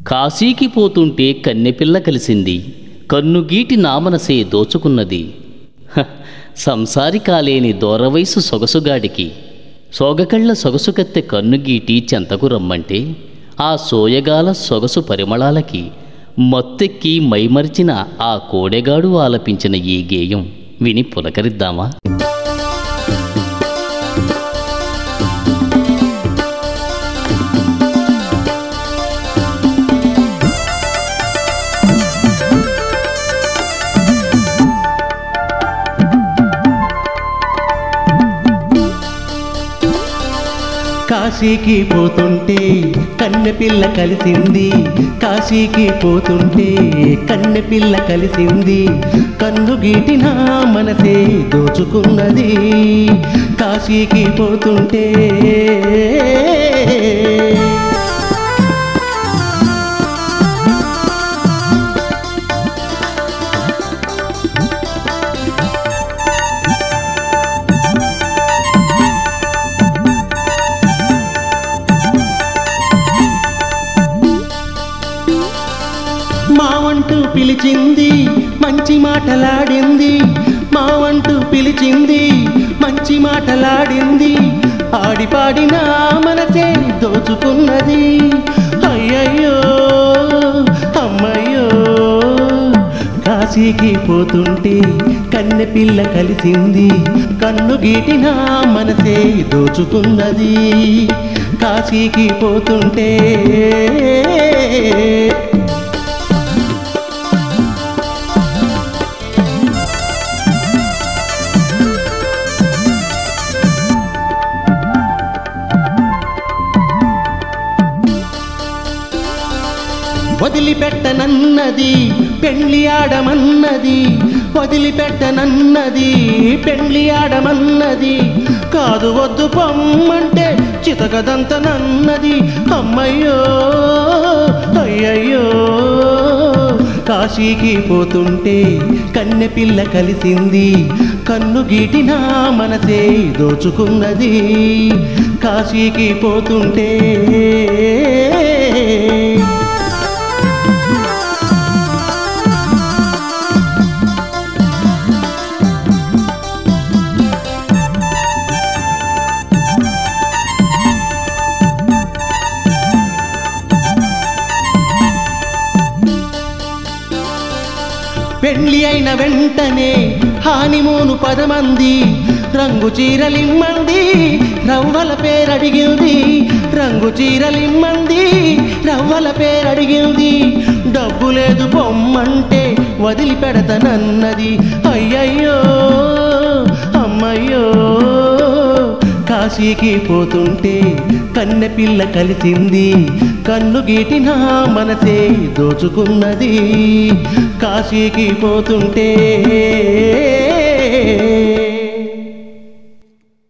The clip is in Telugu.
కాశీకి పోతుంటే కన్నెపిల్ల కలిసింది కన్నుగీటి నామనసే దోచుకున్నది హ, సంసారి కాలేని దూరవయసు సొగసుగాడికి సోగకళ్ళ సొగసుకత్తె కన్నుగీటి చెంతకు రమ్మంటే ఆ సోయగాల సొగసు పరిమళాలకి మత్తెక్కి మైమరిచిన ఆ కోడెగాడు ఆలపించిన ఈ గేయం విని పులకరిద్దామా కాశీకి పోతుంటే కన్నెపిల్ల కలిసింది కాశీకి పోతుంటే కన్నెపిల్ల కలిసింది కన్ను గీటిన మనసే దోచుకున్నది కాశీకి పోతుంటే మావంటూ పిలిచింది మంచి మాటలాడింది మావంటూ పిలిచింది మంచి మాటలాడింది ఆడిపాడిన మనసే దోచుకున్నది అయ్యయ్యో అమ్మయ్యో కాశీకి పోతుంటే కన్నె పిల్ల కలిసింది కన్ను గీటిన మనసే దోచుకున్నది కాశీకి పోతుంటే వదిలిపెట్టనన్నది పెండ్లి ఆడమన్నది వదిలిపెట్టనన్నది పెండ్లి ఆడమన్నది కాదు వద్దు పొమ్మంటే చితకదంతనన్నది అమ్మయ్యో అయ్యయ్యో కాశీకి పోతుంటే కన్నె పిల్ల కలిసింది కన్ను గీటిన మనసే దోచుకున్నది కాశీకి పోతుంటే పెళ్లి అయిన వెంటనే హానిమూను పదమంది రంగు చీరలిమ్మంది రవ్వల పేరడిగింది రంగు చీరలిమ్మంది రవ్వల పేరడిగింది డబ్బు లేదు బొమ్మంటే వదిలిపెడతనన్నది అయ్యయ్యో అమ్మయ్యో కాశీకి పోతుంటే కన్నె పిల్ల కలిసింది కన్ను గీటిన మనసే దోచుకున్నది కాశీకి పోతుంటే